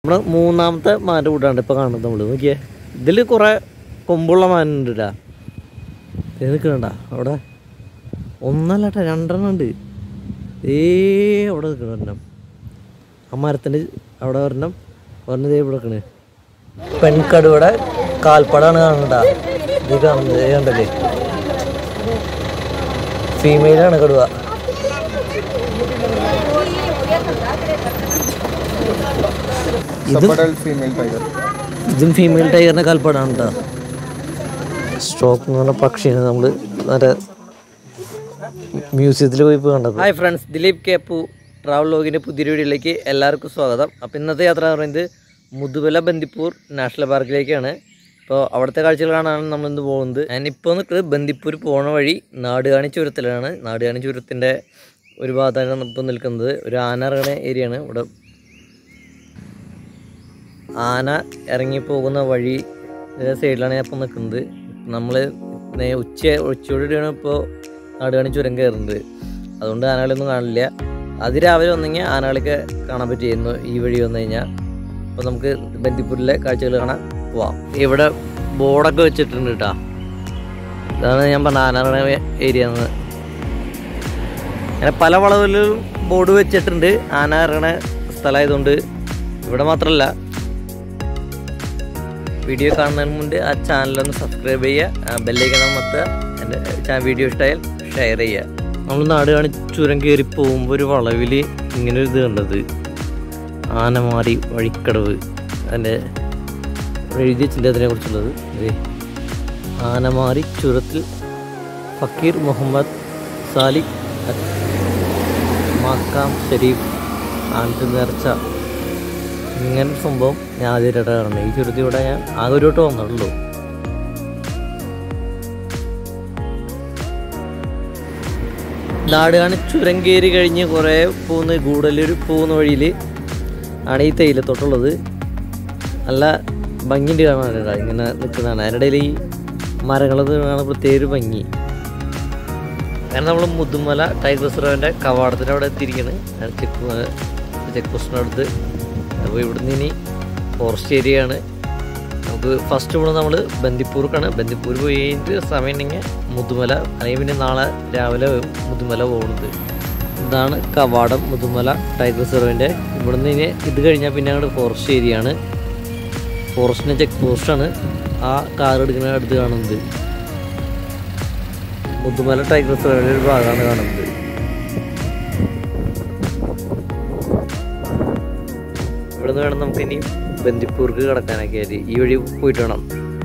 നമ്മുടെ മൂന്നാമത്തെ മാൻ്റെ കൂട്ടാണ് ഇപ്പോൾ കാണുന്നത് നമ്മൾ നോക്കിയേ ഇതിൽ കുറേ കൊമ്പുള്ള മാനുണ്ട് കേട്ടാ ഇത് നിൽക്കണണ്ട അവിടെ ഒന്നല്ല കേട്ടോ രണ്ടെണ്ണം ഉണ്ട് ഏ അവിടെ നിൽക്കണം ഒരെണ്ണം ആ മരത്തിൻ്റെ അവിടെ ഒരെണ്ണം ഒരെണ്ണം ദേ ഇവിടെ നിൽക്കണ് പെൺകടുവയുടെ കാൽപ്പടാണ് കാണണ്ട ഇത് കാണുന്നത് ദേ കണ്ടല്ലേ ഫീമെയിലാണ് കടുവ ഇതും ഫീമെയിൽ ടൈഗർ ഇതും ഫീമെയിൽ ടൈഗറിന്റെ കാൽപ്പാടാണ് കേട്ടോ സ്ട്രോക്ക് എന്ന് പറഞ്ഞ പക്ഷിയാണ് നമ്മൾ മറ്റേ മ്യൂസിയത്തിൽ പോയി ഇപ്പോൾ കണ്ടത് ഹായ് ഫ്രണ്ട്സ് ദിലീപ് കേപ്പു ട്രാവൽ ലോഗിൻ്റെ പുതിയൊരു വീഡിയോയിലേക്ക് എല്ലാവർക്കും സ്വാഗതം അപ്പോൾ ഇന്നത്തെ യാത്ര എന്ന് പറയുന്നത് മുതുവല ബന്ദിപ്പൂർ നാഷണൽ പാർക്കിലേക്കാണ് അപ്പോൾ അവിടുത്തെ കാഴ്ചകൾ കാണാനാണ് നമ്മളിന്ന് പോകുന്നത് ഞാനിപ്പോൾ നിൽക്കുന്നത് ബന്ദിപ്പൂർ പോണ വഴി നാടുകാണി ചുരത്തിലാണ് നാടുകാണി ചുരത്തിൻ്റെ ഒരു ഭാഗത്താണ് ഇപ്പോൾ നിൽക്കുന്നത് ഒരു ആന ഇറങ്ങുന്ന ഏരിയയാണ് ഇവിടെ ആന ഇറങ്ങി പോകുന്ന വഴി സൈഡിലാണ് ഞാൻ ഇപ്പോൾ നിൽക്കുന്നത് നമ്മൾ ഉച്ച ഉച്ചയോടെയാണ് ഇപ്പോൾ നാടുകാണി ചുരം കയറുന്നത് അതുകൊണ്ട് ആനകളൊന്നും കാണില്ല അതിരാവിലെ വന്നെങ്കിൽ ആനകളൊക്കെ കാണാൻ പറ്റിയിരുന്നു ഈ വഴി വന്നു കഴിഞ്ഞാൽ അപ്പോൾ നമുക്ക് ബന്ദിപ്പൂരിലെ കാഴ്ചകൾ കാണാൻ പോവാം ഇവിടെ ബോർഡൊക്കെ വെച്ചിട്ടുണ്ട് കേട്ടോ ഇതാണ് ഞാൻ പറഞ്ഞ ആന ഏരിയ എന്ന് അങ്ങനെ പല വളവിലും ബോർഡ് വെച്ചിട്ടുണ്ട് ആന ഇറങ്ങണ സ്ഥലമായതുകൊണ്ട് ഇവിടെ മാത്രമല്ല വീഡിയോ കാണുന്നതിന് മുമ്പ് ആ ചാനലൊന്ന് സബ്സ്ക്രൈബ് ചെയ്യുക ബെല്ലൈക്കൺ അമർത്തുക എൻ്റെ വീഡിയോ ഇഷ്ടമായാൽ ഷെയർ ചെയ്യുക നമ്മൾ നാട് കാണി ചുരം കയറി പോകുമ്പോൾ ഒരു വളവിൽ ഇങ്ങനെ ഒരു ഇത് കണ്ടത് ആനമാരി വഴിക്കടവ് അതിൻ്റെ എഴുതി വെച്ചിട്ടുണ്ട് അതിനെ കുറിച്ചുള്ളത് അതെ ആനമാരി ചുരത്തിൽ ഫക്കീർ മുഹമ്മദ് സാലിഖ് മാക്കാം ഷെരീഫ് ആണ്ട് നേർച്ച ഇങ്ങനെ ഒരു സംഭവം ഞാൻ ആദ്യമായിട്ടാണ് കാണുന്നത് ഈ ചുരത്തിൽ ഇവിടെ ഞാൻ ആകെ ഒരു വട്ടം വന്നിട്ടുള്ളൂ നാടുകാണി ചുരം കയറി കഴിഞ്ഞ് കുറേ പോകുന്ന ഗൂഡല്ലൂർ പോകുന്ന വഴിയിൽ ആണ് ഈ തേയിലത്തോട്ടുള്ളത് നല്ല ഭംഗിയുണ്ട് കാണാനാണ് ഇങ്ങനെ നിൽക്കുന്നതാണ് അതിൻ്റെ ഇടയിൽ ഈ മരങ്ങളത് കാണാൻ പ്രത്യേക ഒരു ഭംഗി കാരണം നമ്മൾ മുതുമല ടൈഗർ റിസർവിൻ്റെ കവാടത്തിൻ്റെ അവിടെ എത്തിയിരിക്കുന്നത് ചെക്ക് ചെക്ക് പോസ്റ്റിൻ്റെ അടുത്ത് അപ്പോൾ ഇവിടുന്ന് ഇനി ഫോറസ്റ്റ് ഏരിയ ആണ് നമുക്ക് ഫസ്റ്റ് ഇവിടെ നമ്മൾ ബന്ദിപ്പൂർക്കാണ് ബന്ദിപ്പൂർ പോയി കഴിഞ്ഞിട്ട് സമയം ഉണ്ടെങ്കിൽ മുതുമല അല്ലെങ്കിൽ പിന്നെ നാളെ രാവിലെ മുതുമല പോകുന്നത് ഇതാണ് കവാടം മുതുമല ടൈഗർ റിസർവിൻ്റെ ഇവിടുന്ന് ഇനി ഇത് കഴിഞ്ഞാൽ പിന്നെ അങ്ങോട്ട് ഫോറസ്റ്റ് ഏരിയ ആണ് ഫോറസ്റ്റിൻ്റെ ചെക്ക് പോസ്റ്റാണ് ആ കാർ എടുക്കുന്ന അടുത്ത് കാണുന്നത് മുതുമല ടൈഗർ റിസർവിൻ്റെ ഒരു ഭാഗമാണ് കാണുന്നത് ഇവിടെ നിന്ന് വേണം നമുക്ക് ഇനി ബന്ദിപ്പൂർക്ക് കിടക്കാനൊക്കെ ആയിട്ട് ഈ വഴി പോയിട്ട് വേണം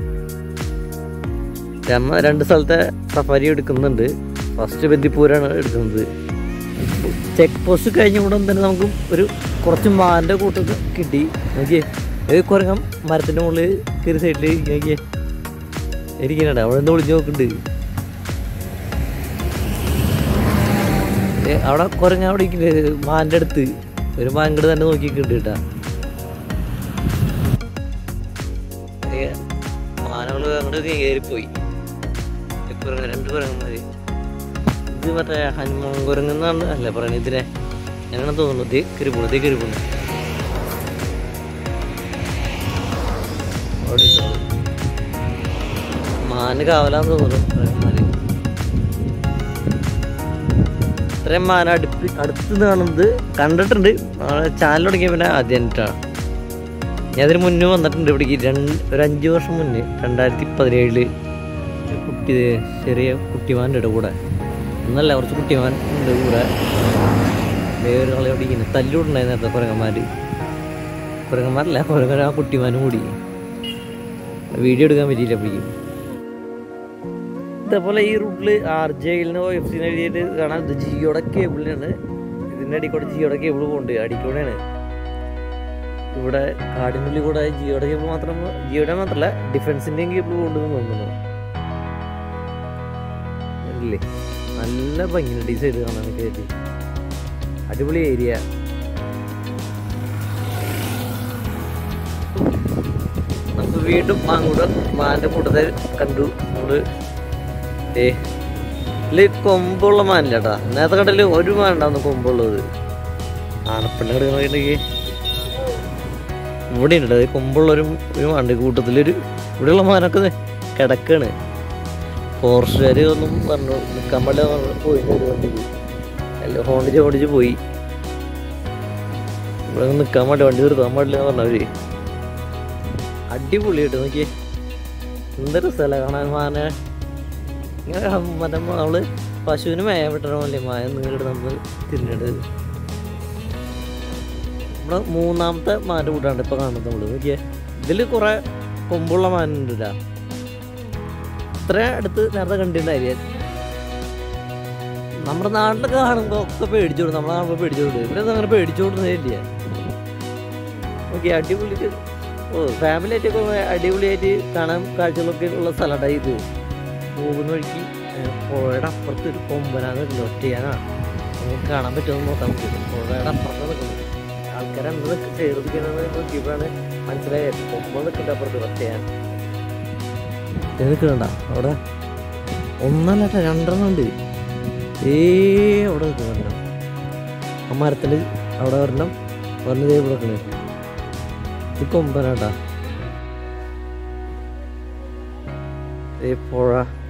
നമ്മ രണ്ട് സ്ഥലത്തെ സഫാരി എടുക്കുന്നുണ്ട് ഫസ്റ്റ് ബന്ദിപ്പൂരാണ് എടുക്കുന്നത് ചെക്ക് പോസ്റ്റ് കഴിഞ്ഞ ഉടൻ തന്നെ നമുക്ക് ഒരു കുറച്ച് മാൻ്റെ കൂട്ടൊക്കെ കിട്ടി നോക്കിയേ ഏത് കുരങ്ങം മരത്തിൻ്റെ മുകളിൽ കയറി സൈഡിൽ നോക്കിയേ ഇരിക്കുന്നുണ്ട് അവിടെ നിന്ന് വിളിച്ച് നോക്കുന്നുണ്ട് ഏ, അവിടെ കുരങ്ങ അവിടെ ഇരിക്കുന്നുണ്ട് മാൻ്റെ അടുത്ത് ഒരു മാങ്കട് തന്നെ നോക്കിയിട്ടുണ്ട് കേട്ടാ മാനകൾ അങ്ങോട്ട് കയറിപ്പോയി കുരങ്ങ് രണ്ട് കുരങ്ങന്മാര് ഇത് മറ്റേ ഹനുമാൻ കുരങ്ങെന്നാണ് അല്ലേ പറയുന്നത് ഇതിനെ എങ്ങനെ തോന്നുന്നു ദേ കയറി പോണു ദേ കയറി പോണു അവിടെ ഇരുന്നോളൂ. മാന് കാവലാന്ന് തോന്നുന്നു കുരങ്ങന്മാര് ഇത്രയും മാന അടുപ്പ് അടുത്ത് കാണുന്നത് കണ്ടിട്ടുണ്ട് ചാനൽ തുടങ്ങിയ പിന്നെ ആദ്യമായിട്ടാണ് ഞാൻ അതിന് മുന്നേ വന്നിട്ടുണ്ട് ഇവിടേക്ക് രണ്ട് ഒരു അഞ്ച് വർഷം മുന്നേ രണ്ടായിരത്തി പതിനേഴില് കുട്ടി ചെറിയ കുട്ടിമാൻ്റെ ഇട കൂടെ ഒന്നല്ല കുറച്ച് കുട്ടിമാൻ ഉണ്ട് കൂടെ വേറെ കളി അവിടെ ഇങ്ങനെ തല്ലുണ്ടായി നേരത്തെ കുരങ്ങന്മാർ കുരങ്ങന്മാരല്ല കുരങ്ങൻ ആ കുട്ടിമാനും കൂടി വീഡിയോ എടുക്കാൻ പറ്റിയില്ല അപ്പോഴേക്കും ഇതേപോലെ ഈ റൂട്ടിൽ ആർ ജെയിലിന് എഫ് സിന് എഴുതിയിട്ട് കാണാൻ ഇത് ജിയോടെ കേബിളിനാണ് ഇതിൻ്റെ അടിയിൽ കൂടെ ജിയോടെ കേബിൾ പോകുന്നുണ്ട് അടിക്കൂടെയാണ് ഇവിടെ കാടിനുള്ളിൽ കൂടെ ജിയോടെ കേബിൾ മാത്രം ജിയോടെ മാത്രമല്ല ഡിഫൻസിൻ്റെയും കേബിൾ കൊണ്ടുവന്ന് തോന്നുന്നു ഇല്ലേ നല്ല ഭംഗിയുണ്ട് ഈ സൈഡ് കാണാനൊക്കെ ആയിട്ട് അടിപൊളി ഏരിയ നമുക്ക് വീണ്ടും അങ്ങോട്ട് മാൻ്റെ കൂട്ടത്തെ കണ്ടു നമ്മള് ഏ ഇതില് കൊമ്പുള്ള മാനില്ല കേട്ടാ നേരത്തെ കടല് ഒരു മാൻ ഉണ്ടാവുന്നു കൊമ്പുള്ളത് ആനപ്പെണ്ണ കിടക്കണമെങ്കിൽ ഇവിടെ ഉണ്ട് അത് കൊമ്പുള്ളൊരു ഒരു മാണ്ട് കൂട്ടത്തിലൊരു ഇവിടെയുള്ള മാനൊക്കെ ദേ കിടക്കാണ് ഫോറസ്റ്റുകാർ ഒന്നും പറഞ്ഞു നിൽക്കാൻ പാടില്ല പറഞ്ഞു പോയി ഒരു വണ്ടിക്ക് അല്ല ഹോണ്ടിച്ച് ഓടിച്ച് പോയി ഇവിടെ ഒന്നും നിൽക്കാൻ പാടില്ല വണ്ടി നിർത്താൻ പാടില്ല എന്ന് പറഞ്ഞവര് അടിപൊളിയായിട്ട് നോക്കിയേ എന്തൊരു സ്ഥലം കാണാൻ മാന ഇങ്ങനെ മറ്റേ നമ്മള് പശുവിന് മേയ വിട്ടണ പോലെ മായ നീട് നമ്മൾ തിന്നിട്ട് നമ്മുടെ മൂന്നാമത്തെ മാൻ്റെ കൂട്ടാണ് ഇപ്പൊ കാണുന്നത് നമ്മള് നോക്കിയേ ഇതില് കുറെ കൊമ്പുള്ള മാനുണ്ട് ഇത്ര അടുത്ത് നേരത്തെ കണ്ടിട്ടുണ്ടായിരിക്കും നമ്മുടെ നാട്ടിലൊക്കെ കാണുമ്പോൾ ഒക്കെ പേടിച്ചോടും നമ്മളെ കാണുമ്പോൾ പേടിച്ചോടും ഇവിടെ ഒന്നും അങ്ങനെ പേടിച്ചോടുന്നേ ഇല്ല ഓക്കെ അടിപൊളി ഓ ഫാമിലി ആയിട്ടൊക്കെ അടിപൊളിയായിട്ട് കാണാൻ കാഴ്ചകളൊക്കെ ഉള്ള സ്ഥലമാണ് ഇത് പോകുന്ന വഴിക്ക് ഏ, പുഴയുടെ അപ്പുറത്ത് ഒരു കൊമ്പനാന്ന് ഒറ്റയാനാ നമുക്ക് കാണാൻ പറ്റുമെന്ന് നോക്കാൻ പറ്റും പുഴയുടെ അപ്പുറത്ത് നിൽക്കുന്നത് ആൾക്കാരെ എന്ത് ചേർത്തിക്കുന്നത് നോക്കിയപ്പോഴാണ് മനസ്സിലായത് കൊമ്പ് നിൽക്കുന്നുണ്ട് അപ്പുറത്ത് ഒറ്റയാൻ ഇത് നിൽക്കണ്ട അവിടെ ഒന്നല്ല ട്ടോ, രണ്ടെണ്ണം ഉണ്ട് ഏ അവിടെ നിൽക്കുന്നുണ്ട് ആ മരത്തിൽ അവിടെ ഒരെണ്ണം വന്ന് ദേ ഇവിടെ നിൽക്കണേ ഇത് കൊമ്പനാട്ടാ ഏ പുഴ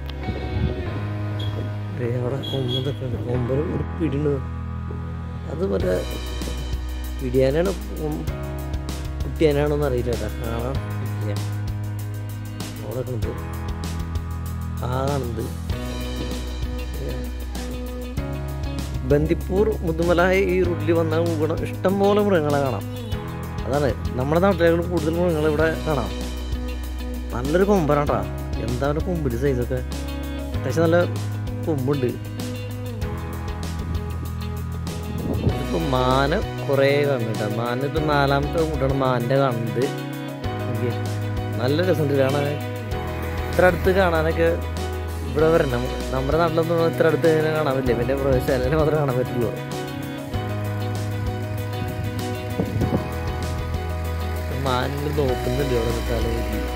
ദേ അവിടെ കൊമ്പ് നിൽക്കുന്നുണ്ട് കൊമ്പന് ഒരു പിടിണ്ട് അത് മറ്റേ പിടിയാനാണ് കുട്ടിയാനാണോന്ന് അറിയില്ല കേട്ടാ കാണാൻ പറ്റില്ല അവിടെ നിൽക്കുന്നത് ആ കാണുന്നത് ബന്ദിപ്പൂർ മുതുമലായ ഈ റൂട്ടിൽ വന്നാൽ ഇവിടെ ഇഷ്ടംപോലെ മൃഗങ്ങളെ കാണാം അതാണ് നമ്മുടെ നാട്ടിലേക്കാൾ കൂടുതൽ മൃഗങ്ങൾ ഇവിടെ കാണാം നല്ലൊരു കൊമ്പനാട്ടാ എന്താണ് കൊമ്പിൻ്റെ സൈസൊക്കെ അത്യാവശ്യം നല്ല കൊമ്പുണ്ട് ഇപ്പൊ മാന കുറേ കാണുന്നുണ്ട് മാന ഇപ്പൊ നാലാമത്തെ കൂട്ടാണ് മാൻ്റെ കാണുന്നത് നോക്കിയേ. നല്ല രസമുണ്ട് കാണാൻ ഇത്ര അടുത്ത് കാണാനൊക്കെ ഇവിടെ വരണം നമ്മുടെ നാട്ടിലൊന്നും ഇത്ര അടുത്ത് ഇങ്ങനെ കാണാൻ പറ്റില്ല പിന്നെ പ്രവേശനം മാത്രമേ കാണാൻ പറ്റുള്ളൂ മാനിന് നോക്കുന്നുണ്ട് ഇവിടെ നിൽക്കാതെ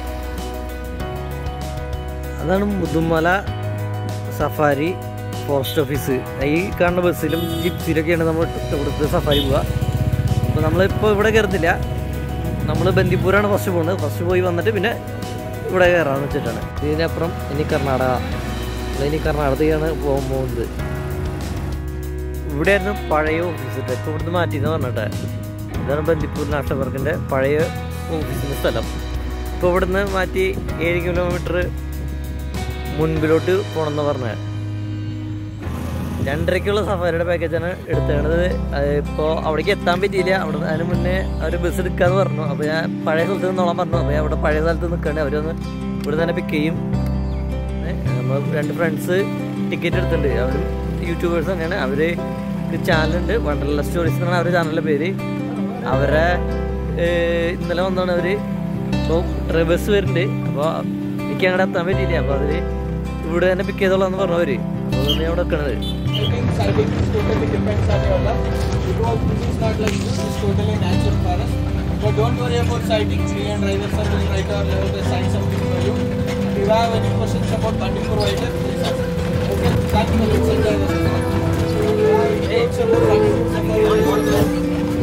അതാണ് മുതുമല സഫാരി ഫോറസ്റ്റ് ഓഫീസ് ഈ കാണുന്ന ബസ്സിലും ജിപ്സിയിലൊക്കെയാണ് നമ്മൾ ഇവിടുത്തെ സഫാരി പോവുക അപ്പോൾ നമ്മളിപ്പോൾ ഇവിടെ കയറുന്നില്ല നമ്മൾ ബന്ദിപ്പൂരാണ് ഫസ്റ്റ് പോകുന്നത് ഫസ്റ്റ് പോയി വന്നിട്ട് പിന്നെ ഇവിടെ കയറാമെന്ന് വെച്ചിട്ടാണ് ഇതിനപ്പുറം ഇനി കർണാടക ഇനി കർണാടകയാണ് പോകാൻ പോകുന്നത് ഇവിടെയായിരുന്നു പഴയ ഓഫീസ് ഇപ്പോൾ ഇവിടുന്ന് മാറ്റിയെന്ന് പറഞ്ഞിട്ടെ ഇതാണ് ബന്ദിപ്പൂർ നാഷണൽ പാർക്കിൻ്റെ പഴയ ഓഫീസിൻ്റെ സ്ഥലം ഇപ്പോൾ ഇവിടുന്ന് മാറ്റി ഏഴ് കിലോമീറ്റർ മുൻപിലോട്ട് പോകണമെന്ന് പറഞ്ഞത് രണ്ടരയ്ക്കുള്ള സഫാരിയുടെ പാക്കേജാണ് എടുത്തേണ്ടത് ഇപ്പോൾ അവിടേക്ക് എത്താൻ പറ്റിയില്ല അവിടെ അതിന് മുന്നേ അവർ ബസ് എടുക്കാന്ന് പറഞ്ഞു അപ്പോൾ ഞാൻ പഴയ സ്ഥലത്ത് നിന്നോളാൻ പറഞ്ഞു അപ്പോൾ ഞാൻ അവിടെ പഴയ സ്ഥലത്ത് നിൽക്കണേ അവരൊന്ന് ഇവിടെ തന്നെ പിക്ക് ചെയ്യും ഏ, നമ്മൾ രണ്ട് ഫ്രണ്ട്സ് ടിക്കറ്റ് എടുത്തിട്ടുണ്ട് അവരും യൂട്യൂബേഴ്സ് തന്നെയാണ് അവർ ചാനലുണ്ട് വണ്ടർല സ്റ്റോറീസ് എന്നാണ് അവരുടെ ചാനലിൻ്റെ പേര് അവരെ ഏ, ഇന്നലെ വന്നാണ് അവർ ഇപ്പോൾ ബസ് വരുന്നുണ്ട് അപ്പോൾ എനിക്ക് അങ്ങോട്ട് എത്താൻ പറ്റിയില്ല അപ്പോൾ അവർ ഇവിടെ തന്നെ പിക്ക് ചെയ്തോളാന്ന് പറഞ്ഞു അവർ അപ്പോൾ അതുകൊണ്ട് ഞാൻ അവിടെ വെക്കണത് Sighting, sighting totally depends on your luck. Because this is not like this, it's totally natural forest. But don't worry about sighting. Me and drivers are doing right our level to sign something for you. If you have any questions about Bandipur Wildlife, please ask. Okay, thank you. Let's enjoy this. Hey, it's about Bandipur Safari.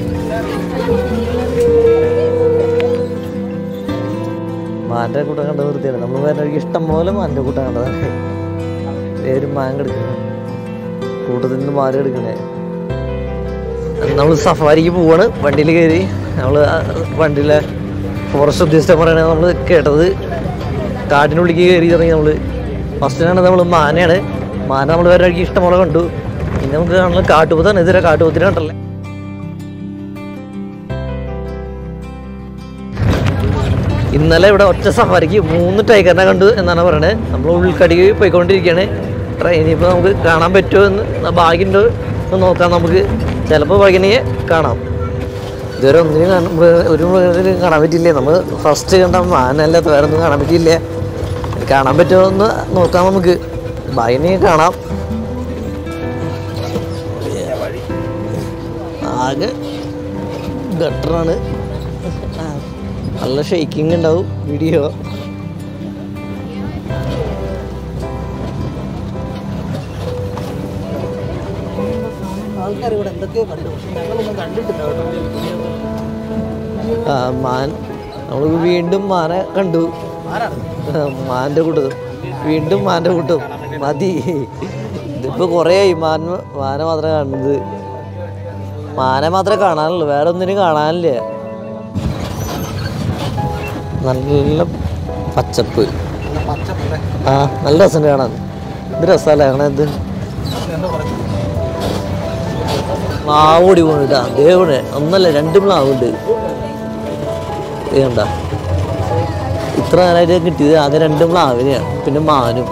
മാൻ്റെ കൂട്ടം കണ്ട നിർത്തിയാണ് നമ്മൾ വേറെ ഒരു ഇഷ്ടം പോലെ മാൻ്റെ കൂട്ടം കണ്ടതാണ് ഒരു മാങ്ങ എടുക്കുന്നത് കൂട്ടത്തിൽ നിന്ന് മാറി എടുക്കണേ നമ്മൾ സഫാരിക്ക് പോവാണ് വണ്ടിയിൽ കയറി നമ്മൾ വണ്ടിയിലെ ഫോറസ്റ്റ് ഉദ്യോഗസ്ഥൻ പറയണ നമ്മൾ കേട്ടത് കാട്ടിനുള്ളിലേക്ക് കയറി തുടങ്ങി നമ്മൾ ഫസ്റ്റിനാണ് നമ്മൾ മാനയാണ് മാന നമ്മൾ വേറെ വഴിക്ക് ഇഷ്ടം പോലെ കണ്ടു പിന്നെ നമുക്ക് കാണുന്നത് കാട്ടുപോത്താണ് ഇതുവരെ കാട്ടുപോത്തിനെ കണ്ടല്ലേ ഇന്നലെ ഇവിടെ ഒറ്റ സഫാരിക്ക് മൂന്ന് ടൈഗറിനെ കണ്ടു എന്നാണ് പറയുന്നത് നമ്മൾ ഉൾക്കടിക്ക് പോയിക്കൊണ്ടിരിക്കുകയാണ് ട്രെയിനിൽ ഇപ്പോൾ നമുക്ക് കാണാൻ പറ്റുമോ എന്ന് ഭാഗ്യമുണ്ടോ എന്ന് നോക്കാം നമുക്ക് ചിലപ്പോൾ ഭാഗ്യനെയെ കാണാം ഇതുവരെ ഒന്നിനും കാണാൻ മൃഗ- ഒരു മൃഗത്തിനും കാണാൻ പറ്റില്ലേ നമ്മൾ ഫസ്റ്റ് കണ്ട മാനല്ലാത്ത വേറെ ഒന്നും കാണാൻ പറ്റിയില്ല കാണാൻ പറ്റുമോ എന്ന് നോക്കാം നമുക്ക് ഭാഗ്യനെയെ കാണാം ആകെ ഗട്ടറാണ് നല്ല ഷെയ്ക്കിംഗ് ഉണ്ടാവും വീഡിയോ ആൾക്കാർ ഇവിടെ എന്തൊക്കെയോ കണ്ടു പക്ഷെ ഞങ്ങളൊന്നും കണ്ടിട്ടില്ല കേട്ടോ ആ മാൻ നമ്മൾ വീണ്ടും മാനെ കണ്ടു മാൻ്റെ കൂട്ടം വീണ്ടും മാൻ്റെ കൂട്ടം മതി ഇതിപ്പോൾ കുറേ ആയി മാൻ മാനെ മാത്രമേ കാണുന്നത് മാനെ മാത്രമേ കാണാനുള്ളൂ വേറെ ഒന്നിനും കാണാനില്ല നല്ല പച്ചപ്പ് ആ നല്ല രസമുണ്ട് കാണാൻ ഇത് രസമല്ലേ കാണാൻ ഇത് മാവ് ഓടി പോണിട്ടാ ദേവണ് ഒന്നല്ല രണ്ട് പ്ലാവുണ്ട് ഇത് കണ്ട ഇത്ര നേരമായിട്ട് കിട്ടിയത് ആകെ രണ്ട് പ്ലാവിനെയാണ് പിന്നെ മാനും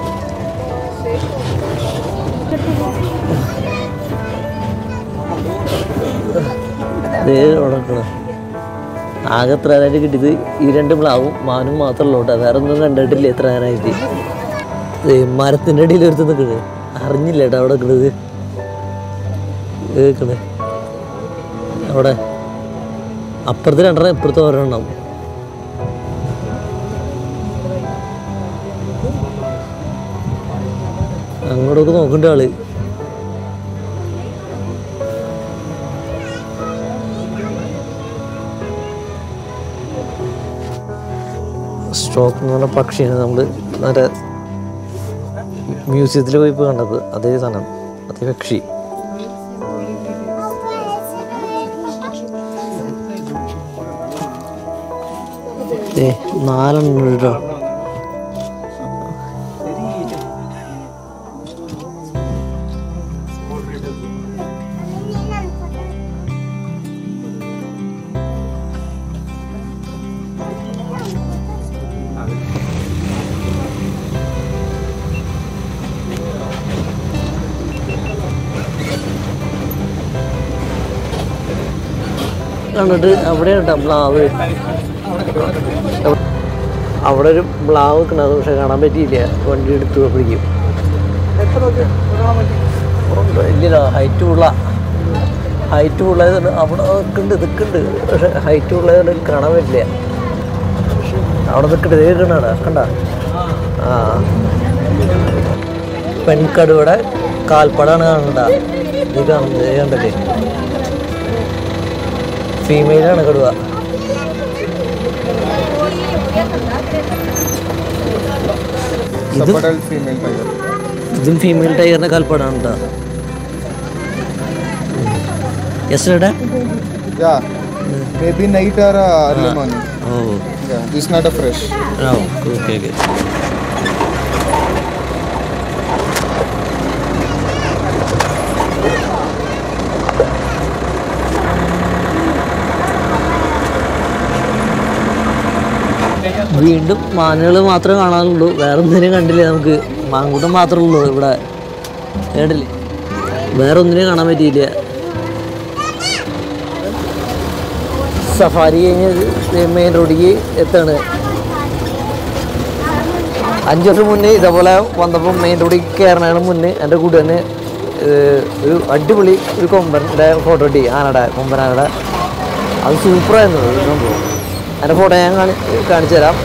ദേ അവിടെ നിക്കണ്. ആകെ എത്ര നേരമായിട്ട് കിട്ടിയത് ഈ രണ്ട് പ്ലാവും മാനും മാത്രമല്ല കേട്ടോ വേറെ ഒന്നും കണ്ടിട്ടില്ല എത്ര നേരമായിട്ട് ദേ മരത്തിൻ്റെ അടിയിൽ ഒരുത്ത് നിൽക്കണ് അറിഞ്ഞില്ല കേട്ടോ അവിടെ നിൽക്കണത് കേൾക്കണേ അവിടെ അപ്പുറത്ത് രണ്ടെണ്ണം ഇപ്പുറത്ത് ഒരെണ്ണം അങ്ങോട്ടൊക്കെ നോക്കണ്ട ആള് സ്ട്രോക്ക് എന്ന് പറഞ്ഞ പക്ഷിയാണ് നമ്മൾ മറ്റേ മ്യൂസിയത്തിൽ പോയപ്പോൾ കണ്ടത് അതേ സാധനം അതേ പക്ഷി ഏ നാലെണ്ണം ഉണ്ട് കേട്ടോ കണ്ടിട്ട് അവിടെ കേട്ടോ പ്ലാവ് അവിടെ ഒരു പ്ലാവ് നിൽക്കണത് പക്ഷെ കാണാൻ പറ്റിയില്ല വണ്ടി എടുത്ത് പിടിക്കും ഇല്ലല്ലോ ഹൈറ്റ് ഉള്ള ഹൈറ്റ് ഉള്ളതുകൊണ്ട് അവിടെ നിൽക്കുന്നുണ്ട് നിൽക്കുന്നുണ്ട് പക്ഷെ ഹൈറ്റ് ഉള്ളതുകൊണ്ട് കാണാൻ പറ്റില്ല അവിടെ നിൽക്കട്ടെ കേൾക്കണാടാ കണ്ട ആ പെൺകടുവയുടെ കാൽപ്പടാണ് കാണണ്ട ഇത് കാണുന്നത് ഇത് കണ്ടല്ലേ ഫീമെയിലാണ് കടുവ ഇതും Adult female tiger. ഇതും ഫീമെയിൽ ടൈഗറിന്റെ കാൽപ്പാടാണ് കേട്ടോ yesterday Yeah. Maybe night or uh, early morning. ഓ Yeah. This is not a fresh. ഓ ഓക്കെ ഓക്കെ വീണ്ടും മാനുകൾ മാത്രമേ കാണാനുള്ളൂ വേറെ ഒന്നിനും കണ്ടില്ല നമുക്ക് മാങ്കൂട്ടം മാത്രമേ ഉള്ളൂ ഇവിടെ കേട്ടില്ലേ വേറെ ഒന്നിനും കാണാൻ പറ്റിയില്ല സഫാരി കഴിഞ്ഞ് മെയിൻ റോഡിലേക്ക് എത്താണ് അഞ്ച് വർഷം മുന്നേ ഇതേപോലെ വന്നപ്പോൾ മെയിൻ റോഡിൽ കയറണതിന് മുന്നേ എൻ്റെ കൂടെ തന്നെ ഏഹ്, ഒരു അടിപൊളി ഒരു കൊമ്പൻ്റെ ഫോട്ടോ കിട്ടി ആനയുടെ കൊമ്പനാനയുടെ അത് സൂപ്പറായിരുന്നു അത് സംഭവം എൻ്റെ ഫോട്ടോ ഞാൻ കാണി കാണിച്ചു തരാം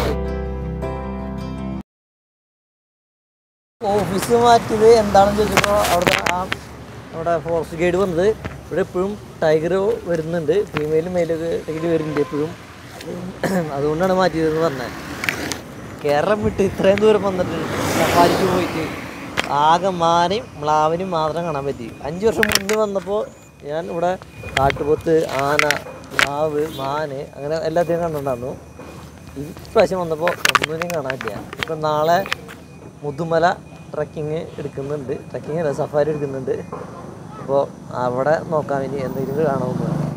ഓഫീസ് മാറ്റിയത് എന്താണെന്ന് ചോദിച്ചപ്പോൾ അവിടെ ആ അവിടെ ഫോറസ്റ്റ് ഗൈഡ് വന്നത് ഇവിടെ എപ്പോഴും ടൈഗർ വരുന്നുണ്ട് ഫീമെയിലും മെയിലൊക്കെ ടൈഗർ വരുന്നുണ്ട് എപ്പോഴും അതുകൊണ്ടാണ് മാറ്റിയതെന്ന് പറഞ്ഞത് കേരളം വിട്ട് ഇത്രയും ദൂരം വന്നിട്ട് സഫാരിക്ക് പോയിട്ട് ആകെ മാനയും മ്ലാവിനും മാത്രം കാണാൻ പറ്റി അഞ്ച് വർഷം മുന്നേ വന്നപ്പോൾ ഞാൻ ഇവിടെ കാട്ടുപോത്ത് ആന മ്ലാവ് മാന് അങ്ങനെ എല്ലാത്തിനും കണ്ടിട്ടുണ്ടായിരുന്നു ഈ പ്രാവശ്യം വന്നപ്പോൾ ഒന്നിനെയും കാണാനില്ല ഇപ്പം നാളെ മുതുമല ട്രക്കിങ് എടുക്കുന്നുണ്ട് ട്രക്കിങ് അല്ല സഫാരി എടുക്കുന്നുണ്ട് അപ്പോൾ അവിടെ നോക്കാൻ ഇനി എന്തെങ്കിലും കാണാമെന്ന്